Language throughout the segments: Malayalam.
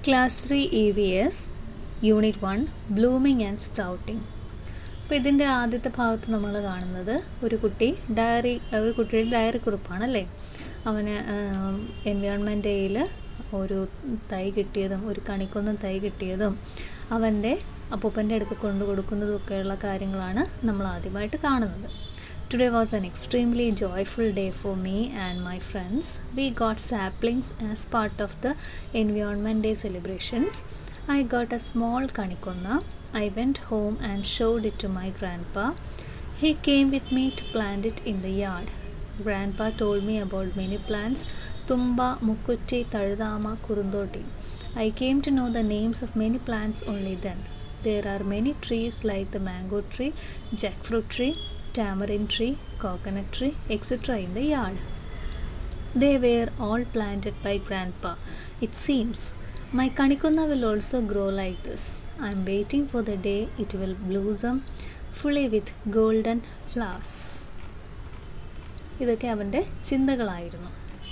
Class three E V S unit one blooming and sprouting അപ്പോൾ ഇതിൻ്റെ ആദ്യത്തെ ഭാഗത്ത് നമ്മൾ കാണുന്നത് ഒരു കുട്ടി ഡയറി ഒരു കുട്ടിയുടെ ഡയറി കുറിപ്പാണല്ലേ അവന് എൻവയോൺമെൻറ്റ് ഡേയിൽ ഒരു തൈ കിട്ടിയതും ഒരു കണിക്കൊന്നും തൈ കിട്ടിയതും അവൻ്റെ അപ്പൂപ്പൻ്റെ അടുക്ക് കൊണ്ടു കൊടുക്കുന്നതും ഒക്കെയുള്ള കാര്യങ്ങളാണ് നമ്മൾ ആദ്യമായിട്ട് കാണുന്നത് Today was an extremely joyful day for me and my friends. We got saplings as part of the Environment Day celebrations. I got a small kanikonna. I went home and showed it to my grandpa. He came with me to plant it in the yard. Grandpa told me about many plants Tumba, Mukutti, Tardama, Kurundoti. I came to know the names of many plants only then. There are many trees like the mango tree, jackfruit tree, tamarind tree, coconut tree, etc. in the yard. They were all planted by Grandpa. It seems my kanikonna will also grow like this. I am waiting for the day it will blossom fully with golden flowers. ഇതൊക്കെ അവൻ്റെ ചിന്തകളായിരുന്നു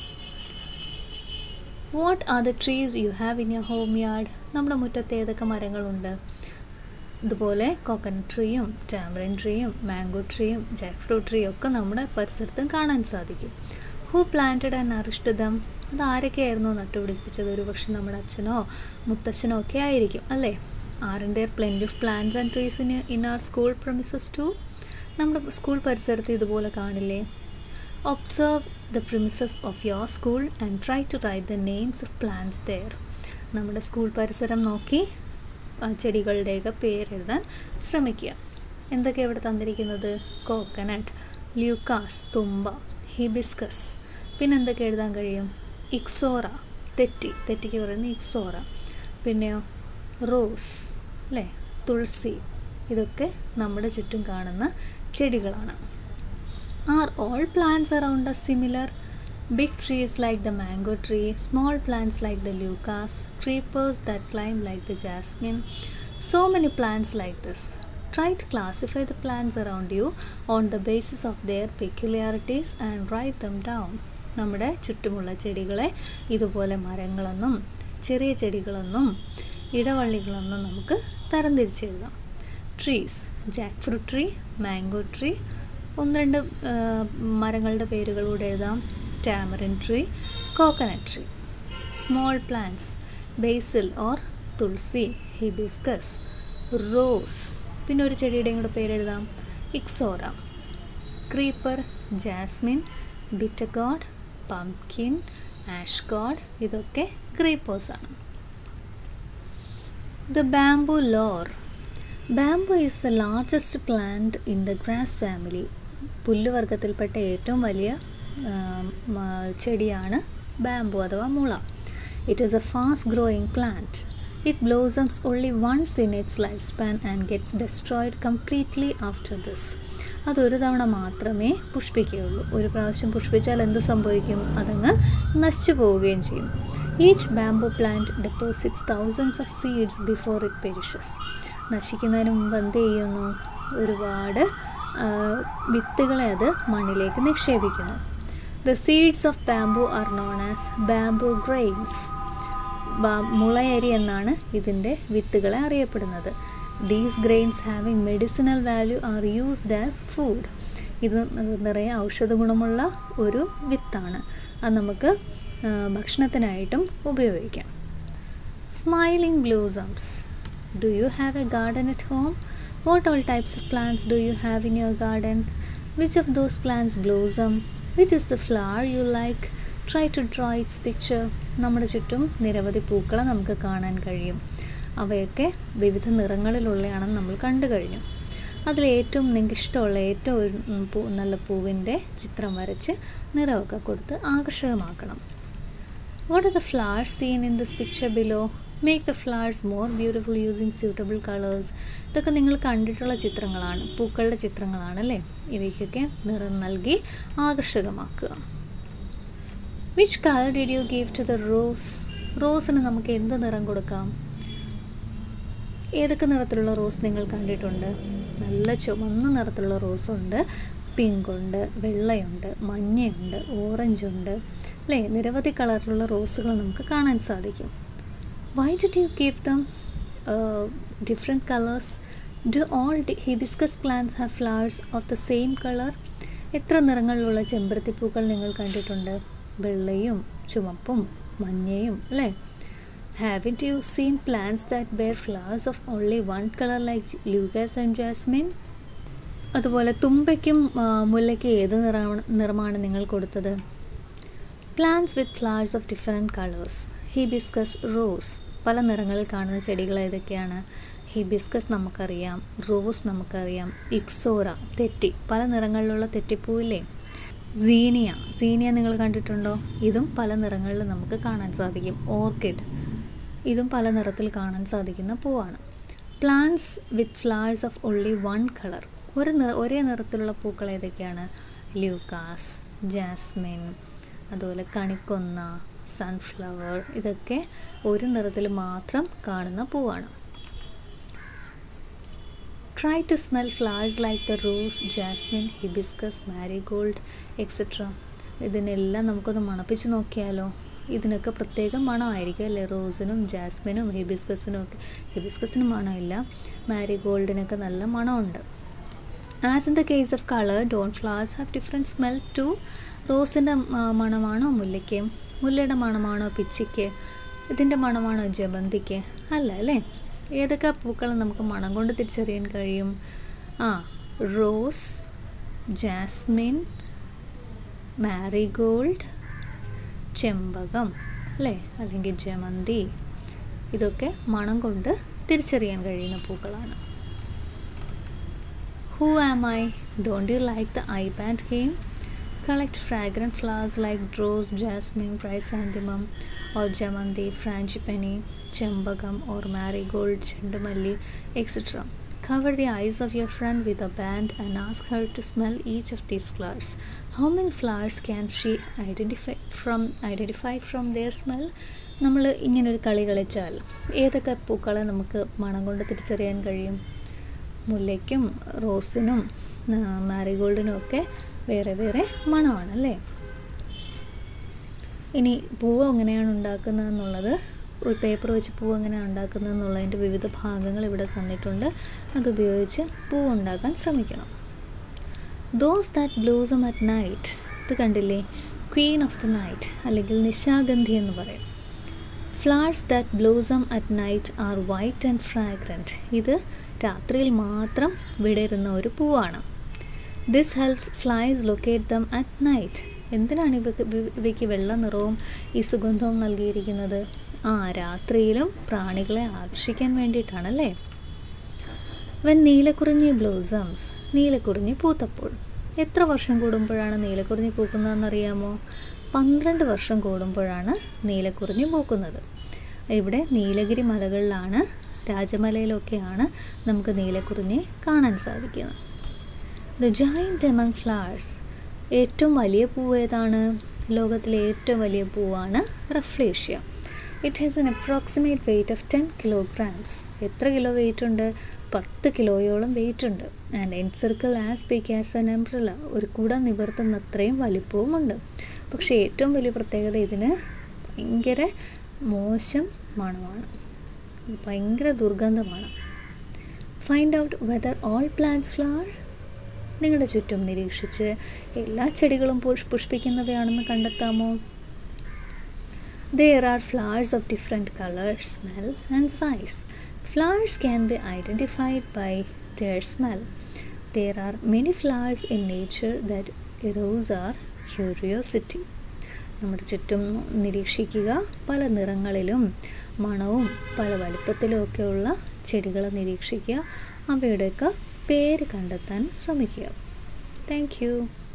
what are the trees you have in your home yard നമ്മുടെ മുറ്റത്ത് ഏതൊക്കെ മരങ്ങളുണ്ട് ഇതുപോലെ കോക്കനട്ട് ട്രീയും ടാമറിൻ ട്രീയും മാംഗോ ട്രീയും ജാക്ക് ഫ്രൂട്ട് ട്രീയും ഒക്കെ നമ്മുടെ പരിസരത്തും കാണാൻ സാധിക്കും ഹൂ പ്ലാന്റഡ് ആൻഡ് അറിഷ്ടതം അത് ആരൊക്കെയായിരുന്നു നട്ടുപിടിപ്പിച്ചത് ഒരു പക്ഷെ നമ്മുടെ അച്ഛനോ മുത്തച്ഛനോ ഒക്കെ ആയിരിക്കും അല്ലേ are there plenty of plants and trees in in our school premises to നമ്മുടെ സ്കൂൾ പരിസരത്ത് ഇതുപോലെ കാണില്ലേ observe the premises of your school and try to write the names of plants there നമ്മുടെ സ്കൂൾ പരിസരം നോക്കി ചെടികളുടെയൊക്കെ പേരെഴുതാൻ ശ്രമിക്കുക എന്തൊക്കെ ഇവിടെ തന്നിരിക്കുന്നത് കോക്കനട്ട് ല്യൂക്കാസ് തുമ്പ ഹിബിസ്കസ് പിന്നെ എന്തൊക്കെ എഴുതാൻ കഴിയും ഇക്സോറ തെറ്റി തെറ്റിക്ക് പറയുന്നത് ഇക്സോറ പിന്നെയോ റോസ് അല്ലേ തുളസി ഇതൊക്കെ നമ്മുടെ ചുറ്റും കാണുന്ന ചെടികളാണ് are all plants around a similar Big trees like the mango tree, small plants like the leucas, creepers that climb like the jasmine, so many plants like this. Try to classify the plants around you on the basis of their peculiarities and write them down. നമ്മുടെ ചുറ്റുമുള്ള ചെടികളെ ഇതുപോലെ മരങ്ങളെന്നും ചെറിയ ചെടികളെന്നും ഇടവള്ളികളെന്നും നമുക്ക് തരംതിരിച്ചെഴുതാം trees jackfruit tree mango tree ഒന്ന് രണ്ട് മരങ്ങളുടെ പേരുകളൂടെ എഴുതാം tamarind tree, coconut tree. Small plants, basil or tulsi hibiscus rose പിന്നെ ഒരു ചെടിയുടെയും കൂടെ പേരെഴുതാം ixora creeper jasmine bitter gourd pumpkin ash gourd ഇതൊക്കെ ക്രീപ്പേഴ്സാണ് the bamboo lore bamboo is the largest plant in the grass family പുല്ലുവർഗത്തിൽപ്പെട്ട ഏറ്റവും വലിയ ചെടിയാണ് ബാംബു അഥവാ മുള it is a fast growing plant it blossoms only once in its life span and gets destroyed completely after this അതൊരു തവണ മാത്രമേ പുഷ്പിക്കുകയുള്ളൂ ഒരു പ്രാവശ്യം പുഷ്പിച്ചാൽ എന്ത് സംഭവിക്കും അതങ്ങ് നശിച്ചു പോവുകയും ചെയ്യും each bamboo plant deposits thousands of seeds before it perishes നശിക്കുന്നതിന് മുമ്പ് എന്ത് ചെയ്യുന്നു ഒരുപാട് വിത്തുകളെ അത് മണ്ണിലേക്ക് നിക്ഷേപിക്കുന്നു the seeds of bamboo are known as bamboo grains മുളയരി എന്നാണ് ഇതിൻ്റെ വിത്തുകളെ അറിയപ്പെടുന്നത് these grains having medicinal value are used as food ഇത് നിറയെ ഔഷധ ഗുണമുള്ള ഒരു വിത്താണ് അത് നമുക്ക് ഭക്ഷണത്തിനായിട്ടും ഉപയോഗിക്കാം smiling blossoms do you have a garden at home What all types of plants do you have in your garden? Which of those plants blossom? Which is the flower you like? Try to draw its picture. നമ്മുടെ ചുറ്റും നിരവധി പൂക്കളെ നമുക്ക് കാണാൻ കഴിയും അവയൊക്കെ വിവിധ നിറങ്ങളിലുള്ളതാണെന്ന് നമ്മൾ കണ്ടു കഴിഞ്ഞു അതിൽ ഏറ്റവും നിങ്ങൾക്ക് ഇഷ്ടമുള്ള ഏറ്റവും ഒരു പൂ നല്ല പൂവിൻ്റെ ചിത്രം വരച്ച് നിറമൊക്കെ കൊടുത്ത് ആകർഷകമാക്കണം what are the flowers seen in this picture below make the flowers more beautiful using suitable colours ഇതൊക്കെ നിങ്ങൾ കണ്ടിട്ടുള്ള ചിത്രങ്ങളാണ് പൂക്കളുടെ ചിത്രങ്ങളാണ് അല്ലേ ഇവയ്ക്കൊക്കെ നിറം നൽകി ആകർഷകമാക്കുക which colour did you give to the rose റോസിന് നമുക്ക് എന്ത് നിറം കൊടുക്കാം ഏതൊക്കെ നിറത്തിലുള്ള റോസ് നിങ്ങൾ കണ്ടിട്ടുണ്ട് നല്ല ചുവന്ന നിറത്തിലുള്ള റോസുണ്ട് പിങ്ക് ഉണ്ട് വെള്ളയുണ്ട് മഞ്ഞയുണ്ട് ഓറഞ്ച് ഉണ്ട് അല്ലേ നിരവധി കളറിലുള്ള റോസുകൾ നമുക്ക് കാണാൻ സാധിക്കും why did you give them different colours do all hibiscus plants have flowers of the same colour എത്ര നിറങ്ങളിലുള്ള ചെമ്പരത്തിപ്പൂക്കൾ നിങ്ങൾ കണ്ടിട്ടുണ്ട് വെള്ളയും ചുമപ്പും മഞ്ഞയും അല്ലേ have you seen plants that bear flowers of only one colour like leucas and jasmine അതുപോലെ തുമ്പയ്ക്കും മുല്ലയ്ക്കും ഏത് നിറമാണ് നിറമാണ് നിങ്ങൾ കൊടുത്തത് plants with flowers of different colours hibiscus rose പല നിറങ്ങളിൽ കാണുന്ന ചെടികൾ ഏതൊക്കെയാണ് ഹിബിസ്കസ് നമുക്കറിയാം റോസ് നമുക്കറിയാം ഇക്സോറ തെറ്റി പല നിറങ്ങളിലുള്ള തെറ്റിപ്പൂവില്ലേ സീനിയ സീനിയ നിങ്ങൾ കണ്ടിട്ടുണ്ടോ ഇതും പല നിറങ്ങളിൽ നമുക്ക് കാണാൻ സാധിക്കും ഓർക്കിഡ് ഇതും പല നിറത്തിൽ കാണാൻ സാധിക്കുന്ന പൂവാണ് plants with flowers of only one colour ഒരു നിറ ഒരേ നിറത്തിലുള്ള പൂക്കൾ ഏതൊക്കെയാണ് ല്യൂക്കാസ് ജാസ്മിൻ അതുപോലെ കണിക്കൊന്ന സൺഫ്ലവർ ഇതൊക്കെ ഒരു നിറത്തിൽ മാത്രം കാണുന്ന പൂവാണ് try to smell flowers like the rose jasmine hibiscus marigold etcetera ഇതിനെല്ലാം നമുക്കൊന്ന് മണപ്പിച്ച് നോക്കിയാലോ ഇതിനൊക്കെ പ്രത്യേക മണമായിരിക്കും അല്ലേ റോസിനും ജാസ്മിനും ഹിബിസ്കസിനും ഒക്കെ ഹിബിസ്കസിനും മണമില്ല മാരിഗോൾഡിനൊക്കെ നല്ല മണമുണ്ട് as in the case of colour don't flowers have different smell too റോസിൻ്റെ മണമാണോ മുല്ലയ്ക്ക് മുല്ലയുടെ മണമാണോ പിച്ചിക്ക് ഇതിൻ്റെ മണമാണോ ജമന്തിക്ക് അല്ല അല്ലേ ഏതൊക്കെ പൂക്കൾ നമുക്ക് മണം കൊണ്ട് തിരിച്ചറിയാൻ കഴിയും ആ റോസ് ജാസ്മിൻ മാരിഗോൾഡ് ചെമ്പകം അല്ലേ അല്ലെങ്കിൽ ജമന്തി ഇതൊക്കെ മണം കൊണ്ട് തിരിച്ചറിയാൻ കഴിയുന്ന പൂക്കളാണ് who am I don't you like the eye band game collect fragrant flowers like rose jasmine chrysanthemum or ജമന്തി ഫ്രാഞ്ചിപ്പനി ചെമ്പകം ഓർ മാരിഗോൾഡ് ചെണ്ടുമല്ലി etcetera Cover the eyes of your friend with a band and ask her to smell each of these flowers. How many flowers can she identify from identify from their smell? നമ്മൾ ഇങ്ങനൊരു കളി കളിച്ചാൽ ഏതൊക്കെ പൂക്കളെ നമുക്ക് മണം കൊണ്ട് തിരിച്ചറിയാൻ കഴിയും മുല്ലയ്ക്കും റോസിനും മാരിഗോൾഡിനും ഒക്കെ വേറെ വേറെ മണമാണ് അല്ലേ ഇനി പൂവ് എങ്ങനെയാണ് ഉണ്ടാക്കുന്നതെന്നുള്ളത് ഒരു പേപ്പർ വെച്ച് പൂവ് എങ്ങനെയാണ് ഉണ്ടാക്കുന്നത് എന്നുള്ളതിൻ്റെ വിവിധ ഭാഗങ്ങൾ ഇവിടെ തന്നിട്ടുണ്ട് അതുപയോഗിച്ച് പൂവ് ഉണ്ടാക്കാൻ ശ്രമിക്കണം those that blossom at night ഇത് കണ്ടില്ലേ ക്വീൻ ഓഫ് ദ നൈറ്റ് അല്ലെങ്കിൽ നിശാഗന്ധി എന്ന് പറയും flowers that blossom at night are white and fragrant ഇത് രാത്രിയിൽ മാത്രം വിടരുന്ന ഒരു പൂവാണ് this helps flies locate them at night എന്തിനാണ് ഇവയ്ക്ക് ഇവയ്ക്ക് വെള്ള നിറവും ഈ സുഗന്ധവും നൽകിയിരിക്കുന്നത് ആ രാത്രിയിലും പ്രാണികളെ ആകർഷിക്കാൻ വേണ്ടിയിട്ടാണല്ലേ വെൻ നീലക്കുറിഞ്ഞി ബ്ലോസംസ് നീലക്കുറിഞ്ഞി പൂത്തപ്പോൾ എത്ര വർഷം കൂടുമ്പോഴാണ് നീലക്കുറിഞ്ഞി പൂക്കുന്നതെന്നറിയാമോ പന്ത്രണ്ട് വർഷം കൂടുമ്പോഴാണ് നീലക്കുറിഞ്ഞി പൂക്കുന്നത് ഇവിടെ നീലഗിരി മലകളിലാണ് രാജമലയിലൊക്കെയാണ് നമുക്ക് നീലക്കുറിഞ്ഞി കാണാൻ സാധിക്കുന്നത് ദ ജോയിൻറ്റ് എമംഗ് ഫ്ലവേഴ്സ് ഏറ്റവും വലിയ പൂവ് ഏതാണ് ലോകത്തിലെ ഏറ്റവും വലിയ പൂവാണ് Rafflesia it has an approximate weight of ten kilograms എത്ര കിലോ വെയിറ്റ് ഉണ്ട് പത്ത് കിലോയോളം വെയിറ്റ് ഉണ്ട് and an circle as big as an umbrella ഒരു കുട നിവർത്തുന്ന അത്രയും വലിപ്പവുമുണ്ട് പക്ഷേ ഏറ്റവും വലിയ പ്രത്യേകത ഇതിന് ഭയങ്കര മോശം മണമാണ് ഭയങ്കര ദുർഗന്ധമാണ് find out whether all plants flower നിങ്ങളുടെ ചുറ്റും നിരീക്ഷിച്ച് എല്ലാ ചെടികളും പുഷ് പുഷ്പിക്കുന്നവയാണെന്ന് കണ്ടെത്താമോ There are flowers of different color, smell, and size. Flowers can be identified by their smell. There are many flowers in nature that arouse our curiosity. നമ്മുടെ ചുറ്റും നിരീക്ഷിക്കുക പല നിറങ്ങളിലും മണവും പല വലുപ്പത്തിലും ഒക്കെയുള്ള ചെടികളെ നിരീക്ഷിക്കുക അവയുടെയൊക്കെ പേര് കണ്ടെത്താൻ ശ്രമിക്കുക താങ്ക് യു